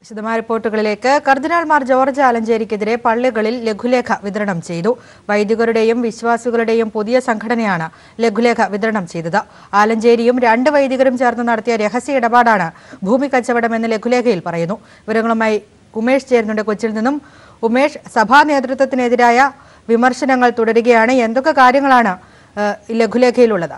വിശദമായ റിപ്പോർട്ടുകളിലേക്ക് കർദിനാൾമാർ ജോർജ് ആലഞ്ചേരിക്കെതിരെ പള്ളികളിൽ ലഘുലേഖ വിതരണം ചെയ്തു വൈദികരുടെയും വിശ്വാസികളുടെയും പുതിയ സംഘടനയാണ് ലഘുലേഖ വിതരണം ചെയ്തത് ആലഞ്ചേരിയും രണ്ട് വൈദികരും ചേർന്ന് നടത്തിയ രഹസ്യ ഇടപാടാണ് ഭൂമി കച്ചവടം എന്ന് ലഘുലേഖയിൽ പറയുന്നു വിവരങ്ങളുമായി ഉമേഷ് ചേരുന്നുണ്ട് കൊച്ചിയിൽ നിന്നും ഉമേഷ് സഭാ നേതൃത്വത്തിനെതിരായ വിമർശനങ്ങൾ തുടരുകയാണ് എന്തൊക്കെ കാര്യങ്ങളാണ് ഏഹ്, ഈ ലഘുലേഖയിലുള്ളത്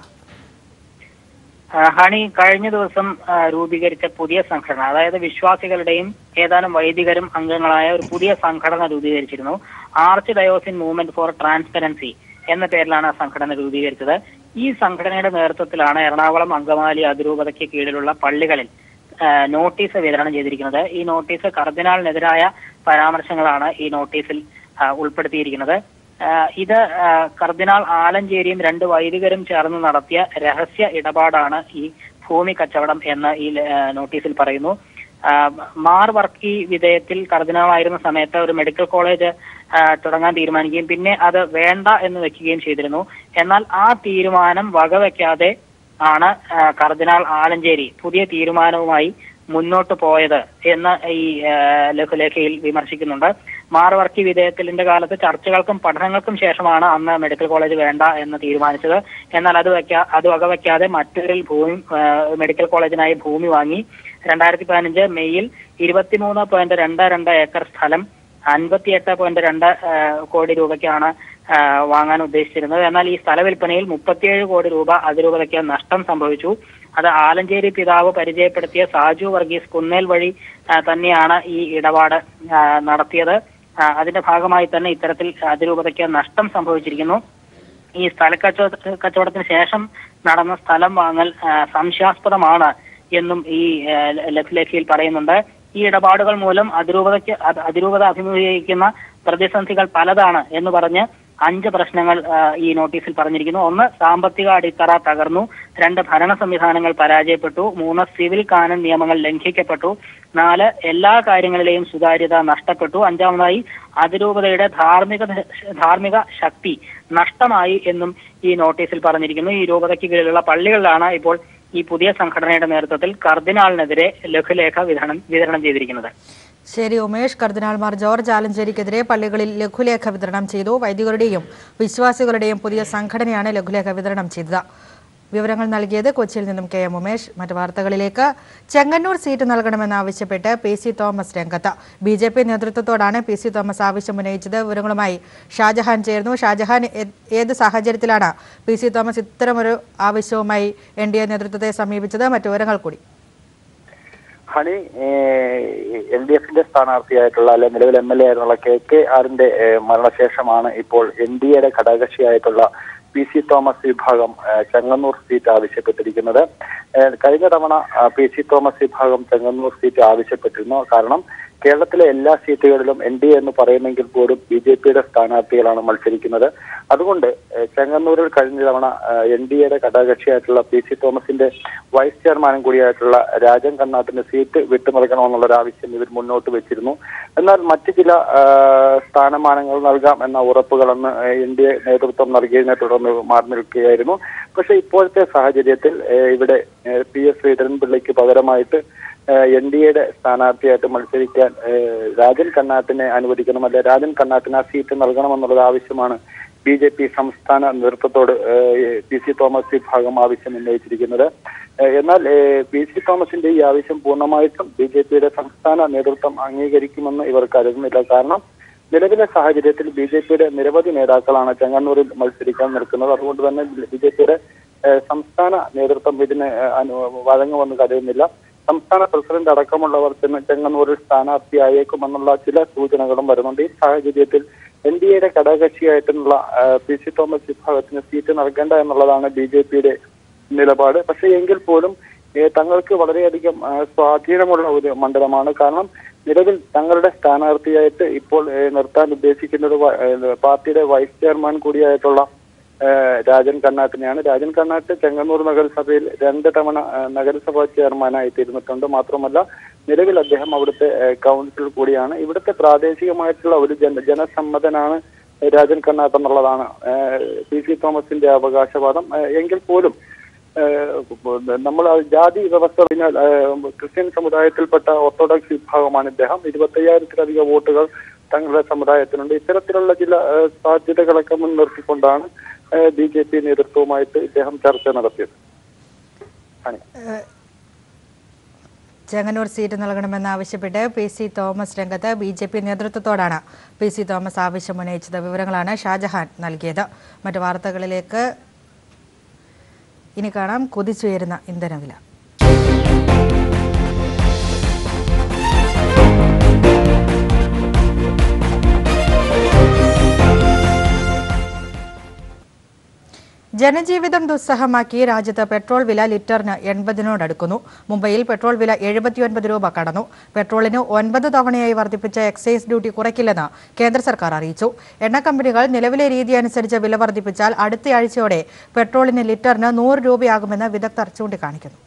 ആ, ഹണി കഴിഞ്ഞ ദിവസം ആ, രൂപീകരിച്ച പുതിയ സംഘടന അതായത് വിശ്വാസികളുടെയും ഏതാനും വൈദികരും അംഗങ്ങളായ ഒരു പുതിയ സംഘടന രൂപീകരിച്ചിരുന്നു archdiocesan movement for transparency എന്ന പേരിലാണ് ആ സംഘടന രൂപീകരിച്ചത് ഈ സംഘടനയുടെ നേതൃത്വത്തിലാണ് എറണാകുളം അങ്കമാലി അതിരൂപതയ്ക്ക് കീഴിലുള്ള പള്ളികളിൽ ആ, നോട്ടീസ് വിതരണം ചെയ്തിരിക്കുന്നത് ഈ നോട്ടീസ് കർദിനാളിനെതിരായ പരാമർശങ്ങളാണ് ഈ നോട്ടീസിൽ ആ, ഉൾപ്പെടുത്തിയിരിക്കുന്നത് ആ, ഇത് ആ, കർദിനാൾ ആലഞ്ചേരിയും രണ്ട് വൈദികരും ചേർന്ന് നടത്തിയ രഹസ്യ ഇടപാടാണ് ഈ ഭൂമി കച്ചവടം എന്ന് ഈ ആ, നോട്ടീസിൽ പറയുന്നു ആ, മാർ വർക്കി വിധേയത്തിൽ കർദിനാളായിരുന്ന സമയത്ത് ഒരു മെഡിക്കൽ കോളേജ് ആ, തുടങ്ങാൻ തീരുമാനിക്കുകയും പിന്നെ അത് വേണ്ട എന്ന് വെക്കുകയും ചെയ്തിരുന്നു എന്നാൽ ആ തീരുമാനം വകവെക്കാതെ ആണ് ആ, കർദിനാൾ ആലഞ്ചേരി പുതിയ തീരുമാനവുമായി മുന്നോട്ട് പോയത് എന്ന് ഈ ആ, ലഘുലേഖയിൽ വിമർശിക്കുന്നുണ്ട് മാർവർക്കി വിധേയത്തിന്റെ കാലത്ത് ചർച്ചകൾക്കും പഠനങ്ങൾക്കും ശേഷമാണ് അന്ന് മെഡിക്കൽ കോളേജ് വേണ്ട എന്ന് തീരുമാനിച്ചത് എന്നാൽ അത് വെക്കാ അത് വകവെക്കാതെ മറ്റൊരു ഭൂമി ആ, മെഡിക്കൽ കോളേജിനായി ഭൂമി വാങ്ങി രണ്ടായിരത്തി പതിനഞ്ച് മെയ്യിൽ ഇരുപത്തിമൂന്ന് പോയിന്റ് രണ്ട് രണ്ട് ഏക്കർ സ്ഥലം അൻപത്തിയെട്ട് പോയിന്റ് രണ്ട് ആ, കോടി രൂപയ്ക്കാണ് ആ, വാങ്ങാൻ ഉദ്ദേശിച്ചിരുന്നത് എന്നാൽ ഈ സ്ഥല വിൽപ്പനയിൽ മുപ്പത്തിയേഴ് കോടി രൂപ അതിരൂപതയ്ക്ക് നഷ്ടം സംഭവിച്ചു അത് ആലഞ്ചേരി പിതാവ് പരിചയപ്പെടുത്തിയ സാജു വർഗീസ് കുന്നേൽ വഴി ആ, തന്നെയാണ് ഈ ഇടപാട് ആ, നടത്തിയത് ആ, അതിന്റെ ഭാഗമായി തന്നെ ഇത്തരത്തിൽ അതിരൂപതയ്ക്ക് നഷ്ടം സംഭവിച്ചിരിക്കുന്നു ഈ സ്ഥല കച്ചവട കച്ചവടത്തിന് ശേഷം നടന്ന സ്ഥലം വാങ്ങൽ ആ, സംശയാസ്പദമാണ് എന്നും ഈ ആ, ലഘുലേഖയിൽ പറയുന്നുണ്ട് ഈ ഇടപാടുകൾ മൂലം അതിരൂപതയ്ക്ക് അത് അതിരൂപത അഭിമുഖീകരിക്കുന്ന പ്രതിസന്ധികൾ പലതാണ് എന്ന് പറഞ്ഞ് അഞ്ച് പ്രശ്നങ്ങൾ ആ, ഈ നോട്ടീസിൽ പറഞ്ഞിരിക്കുന്നു ഒന്ന് സാമ്പത്തിക അടിത്തറ തകർന്നു രണ്ട് ഭരണ സംവിധാനങ്ങൾ പരാജയപ്പെട്ടു മൂന്ന് സിവിൽ കാനൻ നിയമങ്ങൾ ലംഘിക്കപ്പെട്ടു നാല് എല്ലാ കാര്യങ്ങളിലെയും സുതാര്യത നഷ്ടപ്പെട്ടു അഞ്ചാമതായി അതിരൂപതയുടെ ധാർമ്മിക ധാർമ്മിക ശക്തി നഷ്ടമായി എന്നും ഈ നോട്ടീസിൽ പറഞ്ഞിരിക്കുന്നു ഈ രൂപതയ്ക്ക് കീഴിലുള്ള പള്ളികളിലാണ് ഇപ്പോൾ ഈ പുതിയ സംഘടനയുടെ നേതൃത്വത്തിൽ കർദിനാളിനെതിരെ ലഘുലേഖ വിതരണം വിതരണം ചെയ്തിരിക്കുന്നത് ശരി ഉമേഷ് കർദിനാൾമാർ ജോർജ് ആലഞ്ചേരിക്കെതിരെ പള്ളികളിൽ ലഘുലേഖ വിതരണം ചെയ്തു വൈദികരുടെയും വിശ്വാസികളുടെയും പുതിയ സംഘടനയാണ് ലഘുലേഖ വിതരണം ചെയ്തത് വിവരങ്ങൾ നൽകിയത് കൊച്ചിയിൽ നിന്നും കെ എം ഉമേഷ് മറ്റു വാർത്തകളിലേക്ക് ചെങ്ങന്നൂർ സീറ്റ് നൽകണമെന്നാവശ്യപ്പെട്ട് പി സി തോമസ് രംഗത്ത് ബി ജെ പി നേതൃത്വത്തോടാണ് പി സി തോമസ് ആവശ്യം ഉന്നയിച്ചത് വിവരങ്ങളുമായി ഷാജഹാൻ ചേർന്നു ഷാജഹാൻ ഏ- ഏത് സാഹചര്യത്തിലാണ് പി സി തോമസ് ഇത്തരമൊരു ആവശ്യവുമായി എൻ ഡി എ നേതൃത്വത്തെ സമീപിച്ചത് മറ്റു വിവരങ്ങൾ കൂടി ഹണി എൽ ഡി എഫിന്റെ സ്ഥാനാർത്ഥിയായിട്ടുള്ള അല്ലെ നിലവിൽ എം എൽ എ ആയിരുന്നുള്ള കെ കെ ആറിന്റെ ഏഹ്, മരണശേഷമാണ് ഇപ്പോൾ എൻ ഡി എയുടെ ഘടകകക്ഷിയായിട്ടുള്ള പി സി തോമസ് വിഭാഗം ഏഹ്, ചെങ്ങന്നൂർ സീറ്റ് ആവശ്യപ്പെട്ടിരിക്കുന്നത് ഏഹ്, കഴിഞ്ഞ തവണ ആ, പി സി തോമസ് വിഭാഗം ചെങ്ങന്നൂർ സീറ്റ് ആവശ്യപ്പെട്ടിരുന്നു കാരണം കേരളത്തിലെ എല്ലാ സീറ്റുകളിലും എൻ ഡി എ എന്ന് പറയുമെങ്കിൽ പോലും ബി ജെ പിയുടെ സ്ഥാനാർത്ഥികളാണ് മത്സരിക്കുന്നത് അതുകൊണ്ട് ഏഹ്, ചെങ്ങന്നൂരിൽ കഴിഞ്ഞ തവണ എൻ ഡി എയുടെ ഘടകകക്ഷിയായിട്ടുള്ള പി സി തോമസിന്റെ വൈസ് ചെയർമാനും കൂടിയായിട്ടുള്ള രാജൻ കണ്ണാട്ടിന് സീറ്റ് വിട്ടുനൽകണമെന്നുള്ള ഒരു ആവശ്യം ഇവർ മുന്നോട്ട് വെച്ചിരുന്നു എന്നാൽ മറ്റു ചില ആ, സ്ഥാനമാനങ്ങൾ നൽകാം എന്ന ഉറപ്പുകളെന്ന് എൻ ഡി എ നേതൃത്വം നൽകിയതിനെ തുടർന്ന് മാറി നിൽക്കുകയായിരുന്നു പക്ഷേ ഇപ്പോഴത്തെ സാഹചര്യത്തിൽ ഏഹ്, ഇവിടെ പി എസ് ശ്രീധരൻപിള്ളയ്ക്ക് പകരമായിട്ട് എൻ ഡി എയുടെ സ്ഥാനാർത്ഥിയായിട്ട് മത്സരിക്കാൻ ഏഹ്, രാജൻ കണ്ണാട്ടിനെ അനുവദിക്കണം അല്ലെ രാജൻ കണ്ണാട്ടിന് ആ സീറ്റ് നൽകണമെന്നുള്ളത് ആവശ്യമാണ് ബി ജെ പി സംസ്ഥാന നേതൃത്വത്തോട് ഏഹ്, പി സി തോമസ് വിഭാഗം ആവശ്യം ഉന്നയിച്ചിരിക്കുന്നത് ഏഹ്, എന്നാൽ ഏഹ്, പി സി തോമസിന്റെ ഈ ആവശ്യം പൂർണ്ണമായിട്ടും ബി ജെ പിയുടെ സംസ്ഥാന നേതൃത്വം അംഗീകരിക്കുമെന്ന് ഇവർ കരുതുന്നില്ല കാരണം നിലവിലെ സാഹചര്യത്തിൽ ബി ജെ പിയുടെ നിരവധി നേതാക്കളാണ് ചെങ്ങന്നൂരിൽ മത്സരിക്കാൻ നിൽക്കുന്നത് അതുകൊണ്ട് തന്നെ ബി ജെ പിയുടെ സംസ്ഥാന നേതൃത്വം ഇതിന് ഏഹ്, അനു- വഴങ്ങുമെന്ന് കരുതുന്നില്ല സംസ്ഥാന പ്രസിഡന്റ് അടക്കമുള്ളവർ ചെന്ന് ചെങ്ങന്നൂരിൽ സ്ഥാനാർത്ഥിയായേക്കുമെന്നുള്ള ചില സൂചനകളും വരുന്നുണ്ട് ഈ സാഹചര്യത്തിൽ എൻ ഡി എയുടെ ഘടകകക്ഷിയായിട്ടുള്ള ഏഹ്, പി സി തോമസ് വിഭാഗത്തിന് സീറ്റ് നൽകേണ്ട എന്നുള്ളതാണ് ബി ജെ പിയുടെ നിലപാട് പക്ഷേ എങ്കിൽ പോലും ഏഹ്, തങ്ങൾക്ക് വളരെയധികം ഏഹ്, സ്വാധീനമുള്ള ഒരു മണ്ഡലമാണ് കാരണം നിലവിൽ തങ്ങളുടെ സ്ഥാനാർത്ഥിയായിട്ട് ഇപ്പോൾ ഏഹ്, നിർത്താൻ ഉദ്ദേശിക്കുന്നത് വ- ഏഹ്, പാർട്ടിയുടെ വൈസ് ചെയർമാൻ കൂടിയായിട്ടുള്ള ഏഹ്, രാജൻ കണ്ണാട്ടിനെയാണ് രാജൻ കണ്ണാട്ട് ചെങ്ങന്നൂർ നഗരസഭയിൽ രണ്ട് തവണ ഏഹ്, നഗരസഭാ ചെയർമാനായി തീർന്നിട്ടുണ്ട് മാത്രമല്ല നിലവിൽ അദ്ദേഹം അവിടുത്തെ ഏഹ്, കൗൺസിൽ കൂടിയാണ് ഇവിടുത്തെ പ്രാദേശികമായിട്ടുള്ള ഒരു ജന ജനസമ്മതനാണ് രാജൻ കണ്ണാട്ട് എന്നുള്ളതാണ് ഏഹ്, പി സി തോമസിന്റെ അവകാശവാദം ഏഹ്, എങ്കിൽ പോലും ഏഹ്, നമ്മൾ ആ ജാതി വ്യവസ്ഥ പറഞ്ഞാൽ ഏഹ്, ക്രിസ്ത്യൻ സമുദായത്തിൽപ്പെട്ട ഓർത്തഡോക്സ് വിഭാഗമാണ് ഇദ്ദേഹം ഇരുപത്തയ്യായിരത്തിലധികം വോട്ടുകൾ തങ്ങളുടെ സമുദായത്തിനുണ്ട് ഇത്തരത്തിലുള്ള ചില ഏഹ്, സാധ്യതകളൊക്കെ മുൻനിർത്തിക്കൊണ്ടാണ് ബി ജെ പി നേതൃത്വവുമായിട്ട് ഇദ്ദേഹം ചർച്ച നടത്തിയത് ആണ്. ചെങ്ങന്നൂർ സീറ്റ് നൽകണമെന്നാവശ്യപ്പെട്ട് പി സി തോമസ് രംഗത്ത് ബി ജെ പി നേതൃത്വത്തോടാണ് പി സി തോമസ് ആവശ്യം ഉന്നയിച്ചത് വിവരങ്ങളാണ് ഷാജഹാൻ നൽകിയത് മറ്റു വാർത്തകളിലേക്ക് ഇനി കാണാം കുതിച്ചുയരുന്ന ഇന്ധനവില ജനജീവിതം ദുസ്സഹമാക്കി രാജ്യത്ത് പെട്രോൾ വില ലിറ്ററിന് എൺപതിനോടടുക്കുന്നു മുംബൈയിൽ പെട്രോൾ വില എഴുപത്തിയൊൻപത് രൂപ കടന്നു പെട്രോളിന് ഒൻപത് തവണയായി വർദ്ധിപ്പിച്ച എക്സൈസ് ഡ്യൂട്ടി കുറയ്ക്കില്ലെന്ന് കേന്ദ്ര സർക്കാർ അറിയിച്ചു എണ്ണ കമ്പനികൾ നിലവിലെ രീതി അനുസരിച്ച് വില വർദ്ധിപ്പിച്ചാൽ അടുത്തയാഴ്ചയോടെ പെട്രോളിന് ലിറ്ററിന് നൂറ് രൂപയാകുമെന്ന് വിദഗ്ധർ ചൂണ്ടിക്കാണിക്കുന്നു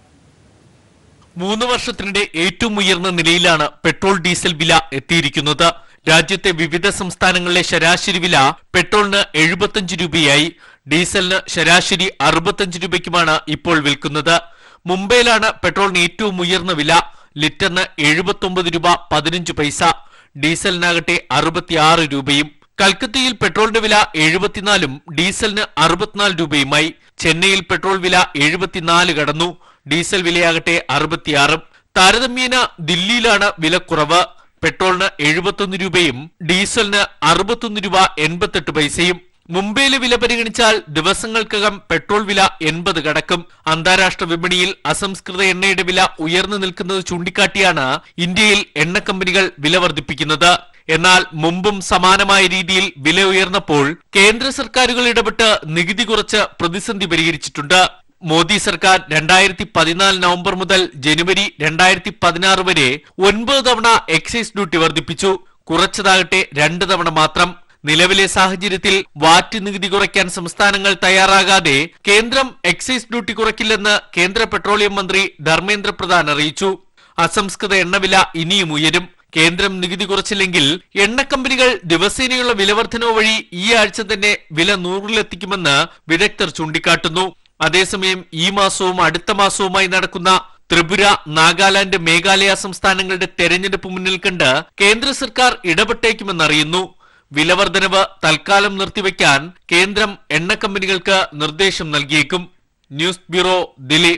മൂന്ന് വർഷത്തിനിടെ ഏറ്റവും ഉയർന്ന നിലയിലാണ് പെട്രോൾ ഡീസൽ വില എത്തിയിരിക്കുന്നത് രാജ്യത്തെ വിവിധ സംസ്ഥാനങ്ങളിലെ ശരാശരി വില പെട്രോളിന് എഴുപത്തഞ്ച് രൂപയായി ഡീസലിന് ശരാശരി അറുപത്തഞ്ച് രൂപയ്ക്കുമാണ് ഇപ്പോൾ വിൽക്കുന്നത് മുംബൈയിലാണ് പെട്രോളിന് ഏറ്റവും ഉയർന്ന വില ലിറ്ററിന് എഴുപത്തൊമ്പത് രൂപ പതിനഞ്ച് പൈസ ഡീസലിനാകട്ടെ അറുപത്തിയാറ് രൂപയും കൽക്കത്തയിൽ പെട്രോളിന്റെ വില എഴുപത്തിനാലും ഡീസലിന് അറുപത്തിനാല് രൂപയുമായി ചെന്നൈയിൽ പെട്രോൾ വില എഴുപത്തിനാല് കടന്നു ഡീസൽ വിലയാകട്ടെ അറുപത്തിയാറും താരതമ്യേന ദില്ലിയിലാണ് വില കുറവ് പെട്രോളിന് എഴുപത്തൊന്ന് രൂപയും ഡീസലിന് അറുപത്തൊന്ന് രൂപ എൺപത്തെട്ട് പൈസയും മുംബൈയിലെ വില പരിഗണിച്ചാൽ ദിവസങ്ങൾക്കകം പെട്രോൾ വില എൺപത് കടക്കും അന്താരാഷ്ട്ര വിപണിയിൽ അസംസ്കൃത എണ്ണയുടെ വില ഉയർന്നു നിൽക്കുന്നത് ചൂണ്ടിക്കാട്ടിയാണ് ഇന്ത്യയിൽ എണ്ണ കമ്പനികൾ വില വർദ്ധിപ്പിക്കുന്നത് എന്നാൽ മുമ്പും സമാനമായ രീതിയിൽ വില ഉയർന്നപ്പോൾ കേന്ദ്ര സർക്കാരുകൾ ഇടപെട്ട് നികുതി കുറച്ച് പ്രതിസന്ധി പരിഹരിച്ചിട്ടുണ്ട് മോദി സർക്കാർ രണ്ടായിരത്തി പതിനാല് നവംബർ മുതൽ ജനുവരി രണ്ടായിരത്തി പതിനാറ് വരെ ഒൻപത് തവണ എക്സൈസ് ഡ്യൂട്ടി വർദ്ധിപ്പിച്ചു കുറച്ചതാകട്ടെ രണ്ട് തവണ മാത്രം നിലവിലെ സാഹചര്യത്തിൽ വാറ്റ് നികുതി കുറയ്ക്കാൻ സംസ്ഥാനങ്ങൾ തയ്യാറാകാതെ കേന്ദ്രം എക്സൈസ് ഡ്യൂട്ടി കുറയ്ക്കില്ലെന്ന് കേന്ദ്ര പെട്രോളിയം മന്ത്രി ധർമ്മേന്ദ്ര പ്രധാൻ അറിയിച്ചു അസംസ്കൃത എണ്ണവില ഇനിയും ഉയരും കേന്ദ്രം നികുതി കുറച്ചില്ലെങ്കിൽ എണ്ണ കമ്പനികൾ ദിവസേനയുള്ള വിലവർദ്ധനവ് വഴി ഈ ആഴ്ച തന്നെ വില നൂറിലെത്തിക്കുമെന്ന് വിദഗ്ധർ ചൂണ്ടിക്കാട്ടുന്നു അതേസമയം ഈ മാസവും അടുത്ത മാസവുമായി നടക്കുന്ന ത്രിപുര നാഗാലാൻഡ് മേഘാലയ സംസ്ഥാനങ്ങളുടെ തെരഞ്ഞെടുപ്പ് മുന്നിൽ കണ്ട് കേന്ദ്ര സർക്കാർ ഇടപെട്ടേക്കുമെന്നറിയുന്നു വിലവർദ്ധനവ് തൽക്കാലം നിർത്തിവെക്കാൻ കേന്ദ്രം എണ്ണ കമ്പനികൾക്ക് നിർദ്ദേശം നൽകിയേക്കും news bureau Delhi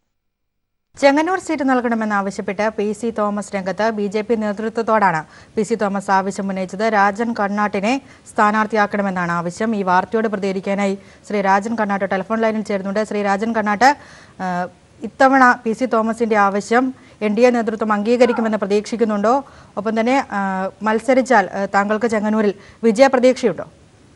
Chengannur seat നൽകണമെന്നാവശ്യപ്പെട്ട് പി സി തോമസ് രംഗത്ത് ബി ജെ പി നേതൃത്വത്തോടാണ് പി സി തോമസ് ആവശ്യം ഉന്നയിച്ചത് രാജൻ കണ്ണാട്ടിനെ സ്ഥാനാർത്ഥിയാക്കണമെന്നാണ് ആവശ്യം ഈ വാർത്തയോട് പ്രതികരിക്കാനായി ശ്രീ രാജൻ കണ്ണാട്ട് ടെലിഫോൺ ലൈനിൽ ചേരുന്നുണ്ട് ശ്രീ രാജൻ കണ്ണാട്ട് ആ, ഇത്തവണ പി സി തോമസിന്റെ ആവശ്യം എൻ ഡി എ നേതൃത്വം അംഗീകരിക്കുമെന്ന് പ്രതീക്ഷിക്കുന്നുണ്ടോ ഒപ്പം തന്നെ ആ, മത്സരിച്ചാൽ ആ, താങ്കൾക്ക് ചെങ്ങന്നൂരിൽ വിജയപ്രതീക്ഷയുണ്ടോ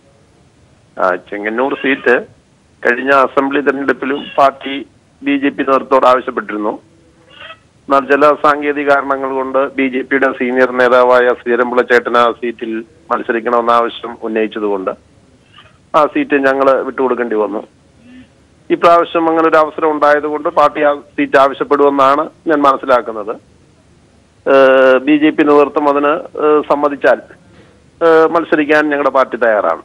ആ, ചെങ്ങന്നൂർ സീറ്റ് കഴിഞ്ഞ അസംബ്ലി തെരഞ്ഞെടുപ്പിലും പാർട്ടി ബി ജെ പി നേതൃത്വത്തോട് ആവശ്യപ്പെട്ടിരുന്നു എന്നാൽ ചില സാങ്കേതിക കാരണങ്ങൾ കൊണ്ട് ബി ജെ പിയുടെ സീനിയർ നേതാവായ ശ്രീരംപിള്ള ചേട്ടൻ ആ സീറ്റിൽ മത്സരിക്കണമെന്ന ആവശ്യം ഉന്നയിച്ചതുകൊണ്ട് ആ സീറ്റ് ഞങ്ങൾ വിട്ടുകൊടുക്കേണ്ടി വന്നു ഇപ്രാവശ്യം അങ്ങനെ ഒരു അവസരം ഉണ്ടായതുകൊണ്ട് പാർട്ടി ആ സീറ്റ് ആവശ്യപ്പെടുമെന്നാണ് ഞാൻ മനസ്സിലാക്കുന്നത് ബി ജെ പി നേതൃത്വം അതിന് ഏഹ് സമ്മതിച്ചാൽ ഏഹ് മത്സരിക്കാൻ ഞങ്ങളുടെ പാർട്ടി തയ്യാറാണ്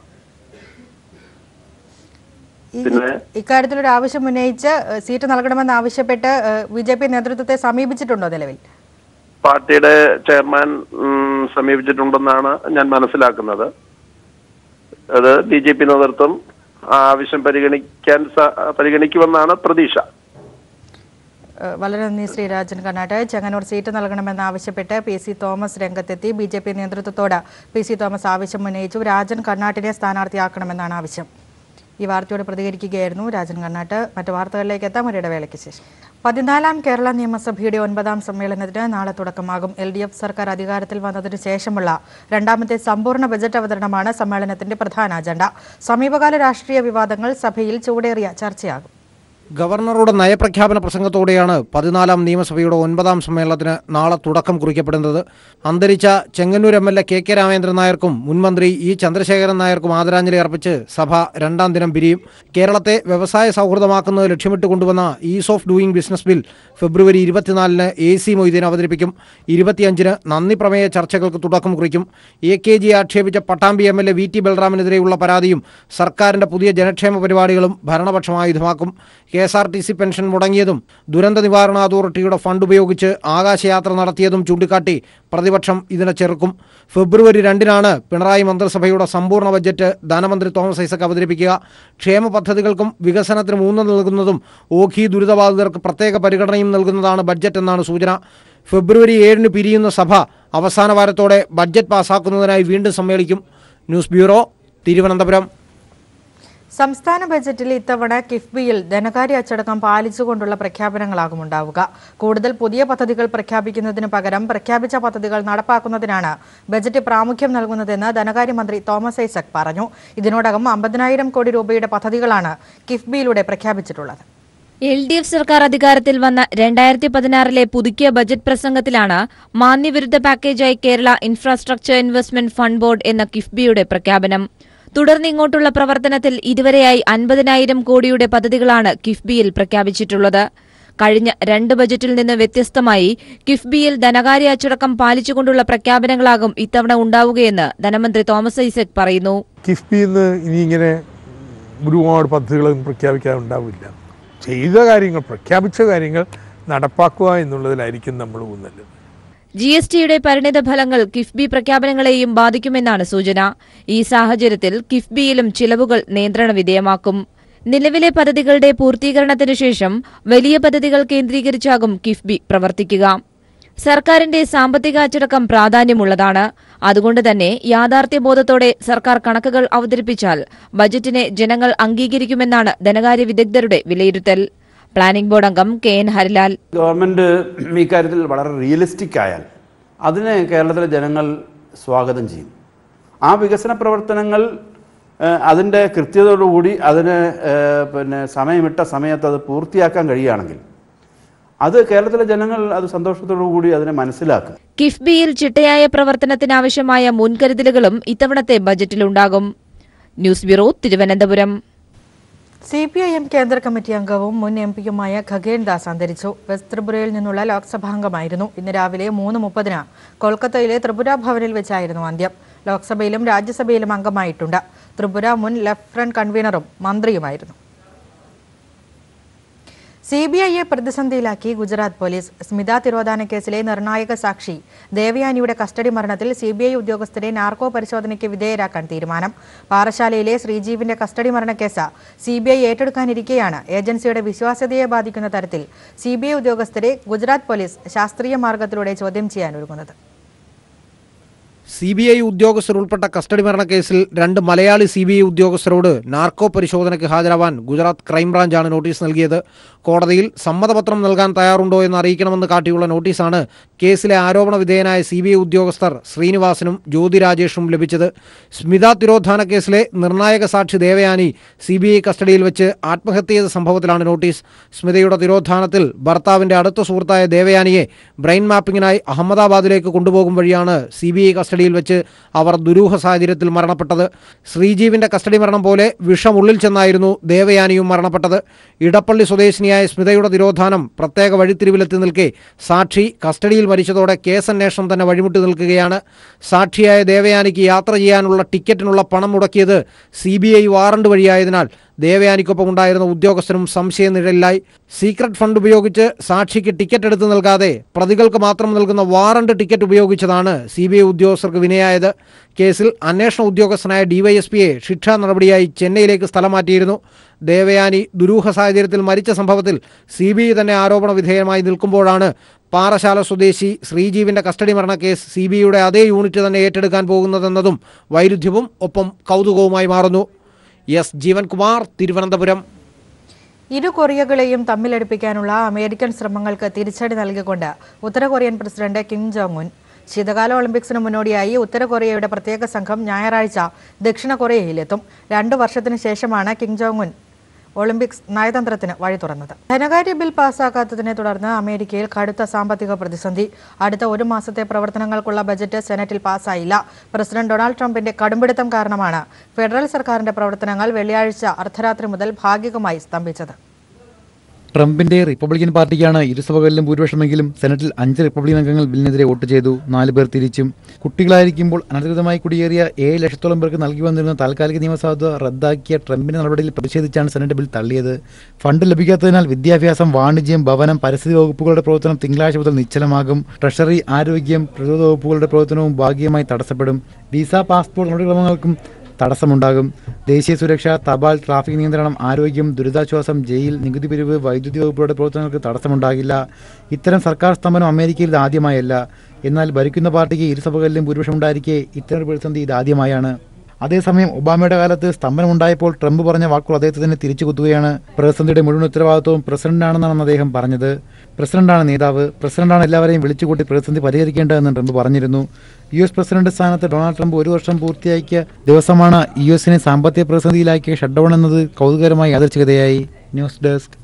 ഈ- പിന്നെ? ഇക്കാര്യത്തിലൊരു ആവശ്യം ഉന്നയിച്ച് ആ, സീറ്റ് നൽകണമെന്ന് ആവശ്യപ്പെട്ട് ബി ജെ പി നേതൃത്വത്തെ സമീപിച്ചിട്ടുണ്ടോ നിലവിൽ പാർട്ടിയുടെ ചെയർമാൻ ഉം, സമീപിച്ചിട്ടുണ്ടെന്നാണ് ഞാൻ മനസ്സിലാക്കുന്നത് അത് ബി ജെ പി നേതൃത്വം ആ ആവശ്യം പരിഗണിക്കാൻ സ- പരിഗണിക്കുമെന്നാണ് പ്രതീക്ഷ ഏഹ് വളരെ നന്ദി ശ്രീ രാജൻ കർണാട്ട് ചെങ്ങന്നൂർ സീറ്റ് നൽകണമെന്നാവശ്യപ്പെട്ട് പി സി തോമസ് രംഗത്തെത്തി ബി ജെ പി നേതൃത്വത്തോട് പി സി തോമസ് ആവശ്യം ഉന്നയിച്ചു രാജൻ കർണാട്ടിനെ സ്ഥാനാർത്ഥിയാക്കണമെന്നാണ് ആവശ്യം ഈ വാർത്തയോട് പ്രതികരിക്കുകയായിരുന്നു രാജൻ കർണാട്ട് മറ്റു വാർത്തകളിലേക്ക് എത്താം ഒരു ഇടവേളയ്ക്ക് ശേഷം പതിനാലാം കേരള നിയമസഭയുടെ ഒൻപതാം സമ്മേളനത്തിന് നാളെ തുടക്കമാകും എൽ ഡി എഫ് സർക്കാർ അധികാരത്തിൽ വന്നതിനു ശേഷമുള്ള രണ്ടാമത്തെ സമ്പൂർണ്ണ ബജറ്റ് അവതരണമാണ് സമ്മേളനത്തിന്റെ പ്രധാന അജണ്ട സമീപകാല രാഷ്ട്രീയ വിവാദങ്ങൾ സഭയിൽ ചൂടേറിയ ചർച്ചയാകും ഗവർണറുടെ നയപ്രഖ്യാപന പ്രസംഗത്തോടെയാണ് പതിനാലാം നിയമസഭയുടെ ഒൻപതാം സമ്മേളനത്തിന് നാളെ തുടക്കം കുറിക്കപ്പെടുന്നത് അന്തരിച്ച Chengannur M L A K K Ramendran നായർക്കും മുൻമന്ത്രി ഇ ചന്ദ്രശേഖരൻ നായർക്കും ആദരാഞ്ജലി അർപ്പിച്ച് സഭ രണ്ടാം ദിനം പിരിയും കേരളത്തെ വ്യവസായ സൗഹൃദമാക്കുന്നത് ലക്ഷ്യമിട്ട് കൊണ്ടുവന്ന ease of doing business bill ഫെബ്രുവരി ഇരുപത്തിനാലിന് എ സി മൊയ്തീൻ അവതരിപ്പിക്കും ഇരുപത്തിയഞ്ചിന് നന്ദി പ്രമേയ ചർച്ചകൾക്ക് തുടക്കം കുറിക്കും എ കെ ജി ആക്ഷേപിച്ച Pattambi M L A V T ബൽറാമിനെതിരെയുള്ള പരാതിയും സർക്കാരിന്റെ പുതിയ ജനക്ഷേമ പരിപാടികളും ഭരണപക്ഷം ആയുധമാക്കും K S R T C pension മുടങ്ങിയതും ദുരന്ത നിവാരണ അതോറിറ്റിയുടെ ഫണ്ട് ഉപയോഗിച്ച് ആകാശയാത്ര നടത്തിയതും ചൂണ്ടിക്കാട്ടി പ്രതിപക്ഷം ഇതിനെ ചെറുക്കും ഫെബ്രുവരി രണ്ടിനാണ് പിണറായി മന്ത്രിസഭയുടെ സമ്പൂർണ്ണ ബജറ്റ് ധനമന്ത്രി തോമസ് ഐസക് അവതരിപ്പിക്കുക ക്ഷേമ പദ്ധതികൾക്കും വികസനത്തിനും ഊന്നൽ നൽകുന്നതും ഓഖി ദുരിതബാധിതർക്ക് പ്രത്യേക പരിഗണനയും നൽകുന്നതാണ് ബഡ്ജറ്റ് എന്നാണ് സൂചന ഫെബ്രുവരി ഏഴിന് പിരിയുന്ന സഭ അവസാന വാരത്തോടെ ബഡ്ജറ്റ് പാസാക്കുന്നതിനായി വീണ്ടും സമ്മേളിക്കും ന്യൂസ് ബ്യൂറോ തിരുവനന്തപുരം സംസ്ഥാന ബജറ്റിൽ ഇത്തവണ കിഫ്ബിയിൽ ധനകാര്യ അച്ചടക്കം പാലിച്ചുകൊണ്ടുള്ള പ്രഖ്യാപനങ്ങളാകും ഉണ്ടാവുക കൂടുതൽ പുതിയ പദ്ധതികൾ പ്രഖ്യാപിക്കുന്നതിന് പകരം പ്രഖ്യാപിച്ച പദ്ധതികൾ നടപ്പാക്കുന്നതിനാണ് ബജറ്റ് പ്രാമുഖ്യം നൽകുന്നതെന്ന് ധനകാര്യമന്ത്രി തോമസ് ഐസക് പറഞ്ഞു ഇതിനോടകം അമ്പതിനായിരം കോടി രൂപയുടെ പദ്ധതികളാണ് കിഫ്ബിയിലൂടെ പ്രഖ്യാപിച്ചിട്ടുള്ളത് എൽ ഡി എഫ് സർക്കാർ അധികാരത്തിൽ വന്ന രണ്ടായിരത്തി പതിനാറിലെ പുതുക്കിയ ബജറ്റ് പ്രസംഗത്തിലാണ് മാന്യവിരുദ്ധ പാക്കേജായി Kerala infrastructure investment fund board എന്ന കിഫ്ബിയുടെ പ്രഖ്യാപനം തുടർന്ന് ഇങ്ങോട്ടുള്ള പ്രവർത്തനത്തിൽ ഇതുവരെയായി അൻപതിനായിരം കോടിയുടെ പദ്ധതികളാണ് കിഫ്ബിയിൽ പ്രഖ്യാപിച്ചിട്ടുള്ളത് കഴിഞ്ഞ രണ്ട് ബജറ്റിൽ നിന്ന് വ്യത്യസ്തമായി കിഫ്ബിയിൽ ധനകാര്യ അച്ചടക്കം പാലിച്ചുകൊണ്ടുള്ള പ്രഖ്യാപനങ്ങളാകും ഇത്തവണ ഉണ്ടാവുകയെന്ന് ധനമന്ത്രി തോമസ് ഐസക് പറയുന്നു കിഫ്ബിയിൽ നിന്ന് ഇനി ഇങ്ങനെ ഒരുപാട് പദ്ധതികളൊന്നും പ്രഖ്യാപിക്കാൻ ഉണ്ടാവില്ല ചെയ്ത കാര്യങ്ങൾ പ്രഖ്യാപിച്ച കാര്യങ്ങൾ നടപ്പാക്കുക എന്നുള്ളതിലായിരിക്കും നമ്മൾ ഊന്നൽ ജി എസ് ടിയുടെ പരിണിത ഫലങ്ങൾ കിഫ്ബി പ്രഖ്യാപനങ്ങളെയും ബാധിക്കുമെന്നാണ് സൂചന ഈ സാഹചര്യത്തിൽ കിഫ്ബിയിലും ചിലവുകൾ നിയന്ത്രണ വിധേയമാക്കും നിലവിലെ പദ്ധതികളുടെ പൂർത്തീകരണത്തിനു ശേഷം വലിയ പദ്ധതികൾ കേന്ദ്രീകരിച്ചാകും കിഫ്ബി പ്രവർത്തിക്കുക സർക്കാരിന്റെ സാമ്പത്തിക അച്ചടക്കം പ്രാധാന്യമുള്ളതാണ് അതുകൊണ്ട് തന്നെ യാഥാർത്ഥ്യബോധത്തോടെ സർക്കാർ കണക്കുകൾ അവതരിപ്പിച്ചാൽ ബജറ്റിനെ ജനങ്ങൾ അംഗീകരിക്കുമെന്നാണ് ധനകാര്യ വിദഗ്ധരുടെ വിലയിരുത്തൽ പ്ലാനിംഗ് ബോർഡ് അംഗം കെ എൻ ഹരിലാൽ ഗവൺമെൻറ് ഇക്കാര്യത്തിൽ വളരെ റിയലിസ്റ്റിക് ആയാൽ അതിനെ കേരളത്തിലെ ജനങ്ങൾ സ്വാഗതം ചെയ്യും ആ വികസന പ്രവർത്തനങ്ങൾ ഏഹ്, അതിൻ്റെ കൃത്യതയോടുകൂടി അതിന് ഏഹ്, പിന്നെ സമയമിട്ട സമയത്ത് അത് പൂർത്തിയാക്കാൻ കഴിയുകയാണെങ്കിൽ അത് കേരളത്തിലെ ജനങ്ങൾ അത് സന്തോഷത്തോടു കൂടി അതിനെ മനസ്സിലാക്കും കിഫ്ബിയിൽ ചിട്ടയായ പ്രവർത്തനത്തിനാവശ്യമായ മുൻകരുതലുകളും ഇത്തവണത്തെ ബജറ്റിലുണ്ടാകും news bureau Thiruvananthapuram C P I M കേന്ദ്ര കമ്മിറ്റി അംഗവും മുൻ എം പിയുമായ ഖഗേൻ ദാസ് അന്തരിച്ചു വെസ്റ്റ് ത്രിപുരയിൽ നിന്നുള്ള ലോക്സഭാംഗമായിരുന്നു ഇന്ന് രാവിലെ മൂന്ന് മുപ്പതിന് കൊൽക്കത്തയിലെ ത്രിപുര ഭവനിൽ വെച്ചായിരുന്നു അന്ത്യം ലോക്സഭയിലും രാജ്യസഭയിലും അംഗമായിട്ടുണ്ട് ത്രിപുര മുൻ ലെഫ്റ്റ് ഫ്രണ്ട് കൺവീനറും മന്ത്രിയുമായിരുന്നു സി ബി ഐയെ പ്രതിസന്ധിയിലാക്കി ഗുജറാത്ത് പോലീസ് സ്മിത തിരോധാന കേസിലെ നിർണായക സാക്ഷി ദേവയാനിയുടെ കസ്റ്റഡി മരണത്തിൽ സി ബി ഐ ഉദ്യോഗസ്ഥരെ നാർക്കോ പരിശോധനയ്ക്ക് വിധേയരാക്കാൻ തീരുമാനം പാറശാലയിലെ ശ്രീജീവിന്റെ കസ്റ്റഡി മരണക്കേസ് സി ബി ഐ ഏറ്റെടുക്കാനിരിക്കെയാണ് ഏജൻസിയുടെ വിശ്വാസ്യതയെ ബാധിക്കുന്ന തരത്തിൽ സി ബി ഐ ഉദ്യോഗസ്ഥരെ ഗുജറാത്ത് പോലീസ് ശാസ്ത്രീയ മാർഗത്തിലൂടെ ചോദ്യം ചെയ്യാനൊരുങ്ങുന്നത് സി ബി ഐ ഉദ്യോഗസ്ഥർ ഉൾപ്പെട്ട കസ്റ്റഡി മരണക്കേസിൽ രണ്ട് മലയാളി സി ബി ഐ ഉദ്യോഗസ്ഥരോട് നാർക്കോ പരിശോധനയ്ക്ക് ഹാജരാവാൻ ഗുജറാത്ത് ക്രൈംബ്രാഞ്ചാണ് നോട്ടീസ് നൽകിയത് കോടതിയിൽ സമ്മതപത്രം നൽകാൻ തയ്യാറുണ്ടോ എന്ന് അറിയിക്കണമെന്ന് കാട്ടിയുള്ള നോട്ടീസാണ് കേസിലെ ആരോപണ വിധേയനായ സി ബി ഐ ഉദ്യോഗസ്ഥർ ശ്രീനിവാസനും ജ്യോതി രാജേഷും ലഭിച്ചത് സ്മിത തിരോധാന കേസിലെ നിർണായക സാക്ഷി ദേവയാനി സി ബി ഐ കസ്റ്റഡിയിൽ വെച്ച് ആത്മഹത്യ ചെയ്ത സംഭവത്തിലാണ് നോട്ടീസ് സ്മിതയുടെ തിരോധാനത്തിൽ ഭർത്താവിന്റെ അടുത്ത സുഹൃത്തായ ദേവയാനിയെ ബ്രെയിൻ മാപ്പിങ്ങിനായി അഹമ്മദാബാദിലേക്ക് കൊണ്ടുപോകും വഴിയാണ് സി ബി ഐ കസ്റ്റഡിയിൽ വെച്ച് അവർ ദുരൂഹ സാഹചര്യത്തിൽ മരണപ്പെട്ടത് ശ്രീജീവിന്റെ കസ്റ്റഡി മരണം പോലെ വിഷം ഉള്ളിൽ ചെന്നായിരുന്നു ദേവയാനിയും മരണപ്പെട്ടത് ഇടപ്പള്ളി സ്വദേശിനിയായ സ്മിതയുടെ തിരോധാനം പ്രത്യേക വഴിത്തിരിവിലെത്തി നിൽക്കെ സാക്ഷി കസ്റ്റഡിയിൽ മരിച്ചതോടെ കേസന്വേഷണം തന്നെ വഴിമുട്ടി നിൽക്കുകയാണ് സാക്ഷിയായ ദേവയാനിക്ക് യാത്ര ചെയ്യാനുള്ള ടിക്കറ്റിനുള്ള പണം മുടക്കിയത് സി ബി ഐ വാറണ്ട് വഴിയായതിനാൽ ദേവയാനിക്കൊപ്പം ഉണ്ടായിരുന്ന ഉദ്യോഗസ്ഥരും സംശയനിഴലിലായി സീക്രട്ട് ഫണ്ട് ഉപയോഗിച്ച് സാക്ഷിക്ക് ടിക്കറ്റ് എടുത്തു നൽകാതെ പ്രതികൾക്ക് മാത്രം നൽകുന്ന വാറണ്ട് ടിക്കറ്റ് ഉപയോഗിച്ചതാണ് സി ബി ഐ ഉദ്യോഗസ്ഥർക്ക് വിനയായത് കേസിൽ അന്വേഷണ ഉദ്യോഗസ്ഥനായ ഡിവൈഎസ്പിയെ ശിക്ഷാ നടപടിയായി ചെന്നൈയിലേക്ക് സ്ഥലം മാറ്റിയിരുന്നു ദേവയാനി ദുരൂഹ സാഹചര്യത്തിൽ മരിച്ച സംഭവത്തിൽ സി ബി ഐ തന്നെ ആരോപണ വിധേയമായി നിൽക്കുമ്പോഴാണ് പാറശാല സ്വദേശി ശ്രീജീവിന്റെ കസ്റ്റഡി മരണ കേസ് സി ബി ഐയുടെ അതേ യൂണിറ്റ് തന്നെ ഏറ്റെടുക്കാൻ പോകുന്നതെന്നതും വൈരുദ്ധ്യവും ഒപ്പം കൗതുകവുമായി മാറുന്നു എസ് ജീവൻകുമാർ തിരുവനന്തപുരം ഇരു കൊറിയകളെയും തമ്മിലടുപ്പിക്കാനുള്ള അമേരിക്കൻ ശ്രമങ്ങൾക്ക് തിരിച്ചടി നൽകിക്കൊണ്ട് ഉത്തര Korean president Kim Jong Un ശീതകാല ഒളിമ്പിക്സിന് മുന്നോടിയായി ഉത്തര കൊറിയയുടെ പ്രത്യേക സംഘം ഞായറാഴ്ച ദക്ഷിണ കൊറിയയിലെത്തും രണ്ടു വർഷത്തിനു ശേഷമാണ് കിം ജോങ് ഉൻ ഒളിമ്പിക്സ് നയതന്ത്രത്തിന് വഴി തുറന്നത് ധനകാര്യ ബിൽ പാസ്സാക്കാത്തതിനെ തുടർന്ന് അമേരിക്കയിൽ കടുത്ത സാമ്പത്തിക പ്രതിസന്ധി അടുത്ത ഒരു മാസത്തെ പ്രവർത്തനങ്ങൾക്കുള്ള ബജറ്റ് സെനറ്റിൽ പാസ്സായില്ല പ്രസിഡന്റ് ഡൊണാൾഡ് ട്രംപിന്റെ കടുംപിടുത്തം കാരണമാണ് ഫെഡറൽ സർക്കാരിന്റെ പ്രവർത്തനങ്ങൾ വെള്ളിയാഴ്ച അർദ്ധരാത്രി മുതൽ ഭാഗികമായി സ്തംഭിച്ചത് ട്രംപിന്റെ റിപ്പബ്ലിക്കൻ പാർട്ടിക്കാണ് ഇരുസഭകളിലും ഭൂരിപക്ഷമെങ്കിലും സെനറ്റിൽ അഞ്ച് റിപ്പബ്ലിക്കൻ അംഗങ്ങൾ ബില്ലിനെതിരെ വോട്ട് ചെയ്തു നാല് പേർ തിരിച്ചും കുട്ടികളായിരിക്കുമ്പോൾ അനധികൃതമായി കുടിയേറിയ ഏഴ് ലക്ഷത്തോളം പേർക്ക് നൽകി വന്നിരുന്ന താൽക്കാലിക നിയമസാധുത റദ്ദാക്കിയ ട്രംപിന്റെ നടപടിയിൽ പ്രതിഷേധിച്ചാണ് സെനറ്റ് ബിൽ തള്ളിയത് ഫണ്ട് ലഭിക്കാത്തതിനാൽ വിദ്യാഭ്യാസം വാണിജ്യം ഭവനം പരിസ്ഥിതി വകുപ്പുകളുടെ പ്രവർത്തനം തിങ്കളാഴ്ച മുതൽ നിശ്ചലമാകും ട്രഷറി ആരോഗ്യം പ്രതിരോധ വകുപ്പുകളുടെ പ്രവർത്തനവും ഭാഗികമായി തടസ്സപ്പെടും വിസ പാസ്പോർട്ട് നടപടിക്രമങ്ങൾക്കും തടസ്സമുണ്ടാകും ദേശീയ സുരക്ഷ തപാൽ ട്രാഫിക് നിയന്ത്രണം ആരോഗ്യം ദുരിതാശ്വാസം ജയിൽ നികുതി പിരിവ് വൈദ്യുതി വകുപ്പുകളുടെ പ്രവർത്തനങ്ങൾക്ക് തടസ്സമുണ്ടാകില്ല ഇത്തരം സർക്കാർ സ്തംഭനം അമേരിക്കയിൽ ഇത് ആദ്യമായല്ല എന്നാൽ ഭരിക്കുന്ന പാർട്ടിക്ക് ഇരുസഭകളിലും ഭൂരിപക്ഷം ഉണ്ടായിരിക്കെ ഇത്തരം ഒരു പ്രതിസന്ധി ഇത് ആദ്യമായാണ് അതേസമയം ഒബാമയുടെ കാലത്ത് സ്തംഭനമുണ്ടായപ്പോൾ ട്രംപ് പറഞ്ഞ വാക്കുകൾ അദ്ദേഹത്തെ തന്നെ തിരിച്ചു കുത്തുകയാണ് പ്രതിസന്ധിയുടെ മുഴുവൻ ഉത്തരവാദിത്വവും പ്രസിഡന്റാണെന്നാണ് അദ്ദേഹം പറഞ്ഞത് പ്രസിഡന്റാണ് നേതാവ് പ്രസിഡന്റാണ് എല്ലാവരെയും വിളിച്ചുകൂട്ടി പ്രതിസന്ധി പരിഹരിക്കേണ്ടതെന്ന് ട്രംപ് പറഞ്ഞിരുന്നു യു എസ് പ്രസിഡന്റ് സ്ഥാനത്ത് ഡൊണാൾഡ് ട്രംപ് ഒരു വർഷം പൂർത്തിയാക്കിയ ദിവസമാണ് യു എസിനെ സാമ്പത്തിക പ്രതിസന്ധിയിലാക്കിയ ഷട്ട്ഡൌൺ എന്നത് കൗതുകരമായി യാദർച്ഛികതയായി news desk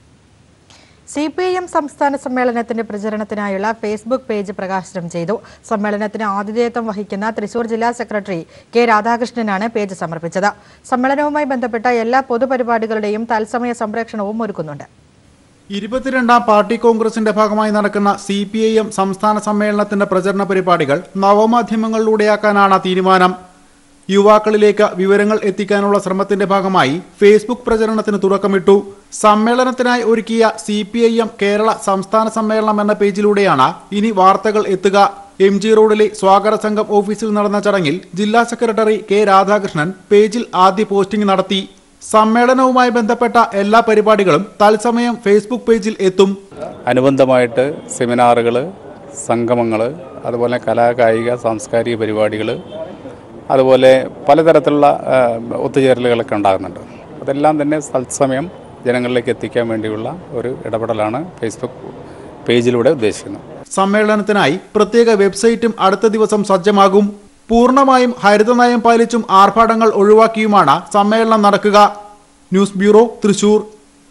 C P I M സംസ്ഥാന സമ്മേളനത്തിന്റെ പ്രചരണത്തിനായുള്ള ഫേസ്ബുക്ക് പേജ് പ്രകാശനം ചെയ്തു സമ്മേളനത്തിന് ആതിഥേയത്വം വഹിക്കുന്ന തൃശൂർ ജില്ലാ സെക്രട്ടറി കെ രാധാകൃഷ്ണനാണ് പേജ് സമർപ്പിച്ചത് സമ്മേളനവുമായി ബന്ധപ്പെട്ട എല്ലാ പൊതുപരിപാടികളുടെയും തത്സമയ സംപ്രേഷണവും ഒരുക്കുന്നുണ്ട് ഇരുപത്തിരണ്ടാം പാർട്ടി കോൺഗ്രസിന്റെ ഭാഗമായി നടക്കുന്ന സി പി ഐ എം സംസ്ഥാന സമ്മേളനത്തിന്റെ പ്രചരണ പരിപാടികൾ നവമാധ്യമങ്ങളിലൂടെയാക്കാനാണ് തീരുമാനം യുവാക്കളിലേക്ക് വിവരങ്ങൾ എത്തിക്കാനുള്ള ശ്രമത്തിന്റെ ഭാഗമായി ഫേസ്ബുക്ക് പ്രചരണത്തിന് തുടക്കമിട്ടു സമ്മേളനത്തിനായി ഒരുക്കിയ C P I M Kerala സംസ്ഥാന സമ്മേളനം എന്ന പേജിലൂടെയാണ് ഇനി വാർത്തകൾ എത്തുക എം ജി റോഡിലെ സ്വാഗത സംഘം ഓഫീസിൽ നടന്ന ചടങ്ങിൽ ജില്ലാ സെക്രട്ടറി കെ രാധാകൃഷ്ണൻ പേജിൽ ആദ്യ പോസ്റ്റിംഗ് നടത്തി സമ്മേളനവുമായി ബന്ധപ്പെട്ട എല്ലാ പരിപാടികളും തത്സമയം ഫേസ്ബുക്ക് പേജിൽ എത്തും അനുബന്ധമായിട്ട് സെമിനാറുകൾ സംഗമങ്ങൾ അതുപോലെ കലാകായിക സാംസ്കാരിക പരിപാടികൾ അതുപോലെ പലതരത്തിലുള്ള ആ, ഒത്തുചേരലുകളൊക്കെ ഉണ്ടാകുന്നുണ്ട് അതെല്ലാം തന്നെ തത്സമയം ജനങ്ങളിലേക്ക് എത്തിക്കാൻ വേണ്ടിയുള്ള ഒരു ഇടപെടലാണ് ഫേസ്ബുക്ക് പേജിലൂടെ ഉദ്ദേശിക്കുന്നത് സമ്മേളനത്തിനായി പ്രത്യേക വെബ്സൈറ്റും അടുത്ത ദിവസം സജ്ജമാകും പൂർണ്ണമായും ഹരിതനയം പാലിച്ചും ആർഭാടങ്ങൾ ഒഴിവാക്കിയുമാണ് സമ്മേളനം നടക്കുക ന്യൂസ് ബ്യൂറോ തൃശൂർ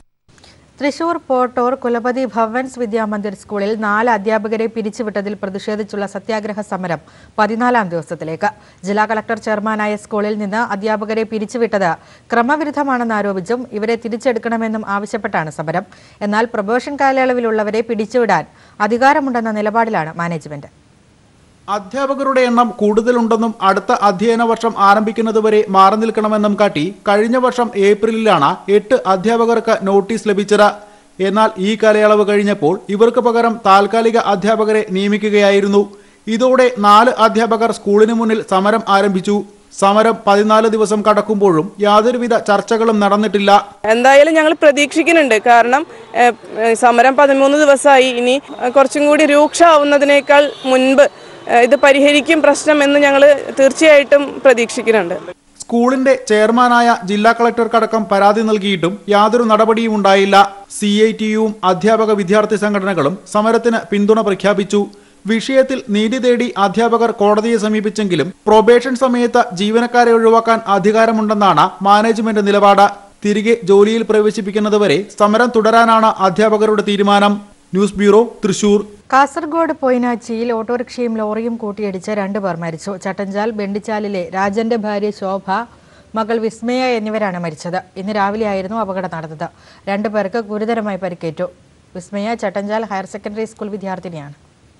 തൃശൂർ പോട്ടൂർ കുലപതി ഭവൻസ് വിദ്യാമന്ദിർ സ്കൂളിൽ നാല് അധ്യാപകരെ പിരിച്ചുവിട്ടതിൽ പ്രതിഷേധിച്ചുള്ള സത്യാഗ്രഹ സമരം പതിനാലാം ദിവസത്തിലേക്ക് ജില്ലാ കളക്ടർ ചെയർമാനായ സ്കൂളിൽ നിന്ന് അധ്യാപകരെ പിരിച്ചുവിട്ടത് ക്രമവിരുദ്ധമാണെന്ന് ആരോപിച്ചും ഇവരെ തിരിച്ചെടുക്കണമെന്നും ആവശ്യപ്പെട്ടാണ് സമരം എന്നാൽ പ്രൊബേഷൻ കാലയളവിലുള്ളവരെ പിടിച്ചുവിടാൻ അധികാരമുണ്ടെന്ന നിലപാടിലാണ് മാനേജ്മെന്റ് അധ്യാപകരുടെ എണ്ണം കൂടുതലുണ്ടെന്നും അടുത്ത അധ്യയന വർഷം ആരംഭിക്കുന്നതുവരെ മാറി നിൽക്കണമെന്നും കാട്ടി കഴിഞ്ഞ വർഷം ഏപ്രിലിലാണ് എട്ട് അധ്യാപകർക്ക് നോട്ടീസ് ലഭിച്ചത് എന്നാൽ ഈ കാലയളവ് കഴിഞ്ഞപ്പോൾ ഇവർക്ക് പകരം താൽക്കാലിക അധ്യാപകരെ നിയമിക്കുകയായിരുന്നു ഇതോടെ നാല് അധ്യാപകർ സ്കൂളിന് മുന്നിൽ സമരം ആരംഭിച്ചു സമരം പതിനാല് ദിവസം കടക്കുമ്പോഴും യാതൊരുവിധ ചർച്ചകളും നടന്നിട്ടില്ല എന്തായാലും ഞങ്ങൾ പ്രതീക്ഷിക്കുന്നുണ്ട് കാരണം ഏഹ്, ഏഹ്, സമരം പതിമൂന്ന് ദിവസമായി ഇനി ഏഹ്, കുറച്ചും കൂടി രൂക്ഷമാവുന്നതിനേക്കാൾ മുൻപ് ഏഹ്, ഇത് പരിഹരിക്കും പ്രശ്നം എന്ന് ഞങ്ങൾ തീർച്ചയായിട്ടും പ്രതീക്ഷിക്കുന്നുണ്ട് സ്കൂളിന്റെ ചെയർമാനായ ജില്ലാ കളക്ടർക്കടക്കം പരാതി നൽകിയിട്ടും യാതൊരു നടപടിയും ഉണ്ടായില്ല സി ഐ ടിയും അധ്യാപക വിദ്യാർത്ഥി സംഘടനകളും സമരത്തിന് പിന്തുണ പ്രഖ്യാപിച്ചു വിഷയത്തിൽ നീതി തേടി അധ്യാപകർ കോടതിയെ സമീപിച്ചെങ്കിലും പ്രൊബേഷൻ സമയത്ത് ജീവനക്കാരെ ഒഴിവാക്കാൻ അധികാരമുണ്ടെന്നാണ് മാനേജ്മെന്റ് നിലപാട് തിരികെ ജോലിയിൽ പ്രവേശിപ്പിക്കുന്നതുവരെ സമരം തുടരാനാണ് അധ്യാപകരുടെ തീരുമാനം ന്യൂസ് ബ്യൂറോ തൃശൂർ കാസർഗോഡ് പൊയ്നാച്ചിയിൽ ഓട്ടോറിക്ഷയും ലോറിയും കൂട്ടിയിടിച്ച് രണ്ടുപേർ മരിച്ചു ചട്ടഞ്ചാൽ ബെണ്ടിച്ചാലിലെ രാജന്റെ ഭാര്യ ശോഭ മകൾ വിസ്മയ എന്നിവരാണ് മരിച്ചത് ഇന്ന് രാവിലെയായിരുന്നു അപകടം നടന്നത് രണ്ടുപേർക്ക് ഗുരുതരമായി പരിക്കേറ്റു Vismaya Chattanchal higher secondary school വിദ്യാർത്ഥിനിയാണ്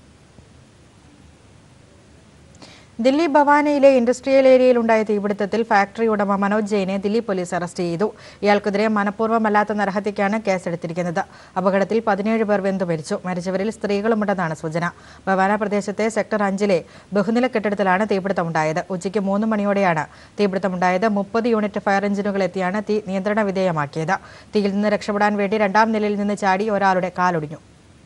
ദില്ലി ഭവാനിയിലെ ഇൻഡസ്ട്രിയൽ ഏരിയയിൽ ഉണ്ടായ തീപിടുത്തത്തിൽ ഫാക്ടറി ഉടമ മനോജ് ജെയിനെ ദില്ലി പോലീസ് അറസ്റ്റ് ചെയ്തു ഇയാൾക്കെതിരെ മനഃപൂർവ്വമല്ലാത്ത നരഹത്യക്കാണ് കേസെടുത്തിരിക്കുന്നത് അപകടത്തിൽ പതിനേഴ് പേർ വെന്തു മരിച്ചു മരിച്ചവരിൽ സ്ത്രീകളുമുണ്ടെന്നാണ് സൂചന ഭവാന പ്രദേശത്തെ സെക്ടർ അഞ്ചിലെ ബഹുനില കെട്ടിടത്തിലാണ് തീപിടുത്തമുണ്ടായത് ഉച്ചയ്ക്ക് മൂന്ന് മണിയോടെയാണ് തീപിടുത്തമുണ്ടായത് മുപ്പത് യൂണിറ്റ് ഫയർ എഞ്ചിനുകൾ എത്തിയാണ് തീ നിയന്ത്രണ വിധേയമാക്കിയത് തീയിൽ നിന്ന് രക്ഷപ്പെടാൻ വേണ്ടി രണ്ടാം നിലയിൽ നിന്ന് ചാടി ഒരാളുടെ കാലൊടിഞ്ഞു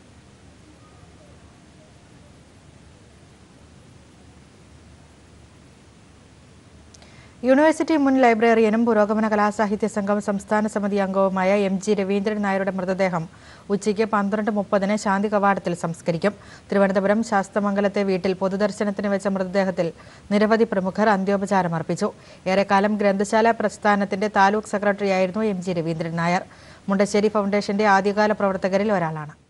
യൂണിവേഴ്സിറ്റി മുൻ ലൈബ്രറിയനും പുരോഗമന കലാസാഹിത്യ സംഘം സംസ്ഥാന സമിതി അംഗവുമായ എം ജി രവീന്ദ്രൻ നായരുടെ മൃതദേഹം ഉച്ചയ്ക്ക് പന്ത്രണ്ട് മുപ്പതിന് ശാന്തി കവാടത്തിൽ സംസ്കരിക്കും തിരുവനന്തപുരം ശാസ്തമംഗലത്തെ വീട്ടിൽ പൊതുദർശനത്തിന് വെച്ച മൃതദേഹത്തിൽ നിരവധി പ്രമുഖർ അന്ത്യോപചാരം അർപ്പിച്ചു ഏറെക്കാലം ഗ്രന്ഥശാല പ്രസ്ഥാനത്തിന്റെ താലൂക്ക് സെക്രട്ടറിയായിരുന്നു എം ജി രവീന്ദ്രൻ നായർ മുണ്ടശ്ശേരി ഫൗണ്ടേഷന്റെ ആദ്യകാല പ്രവർത്തകരിൽ ഒരാളാണ്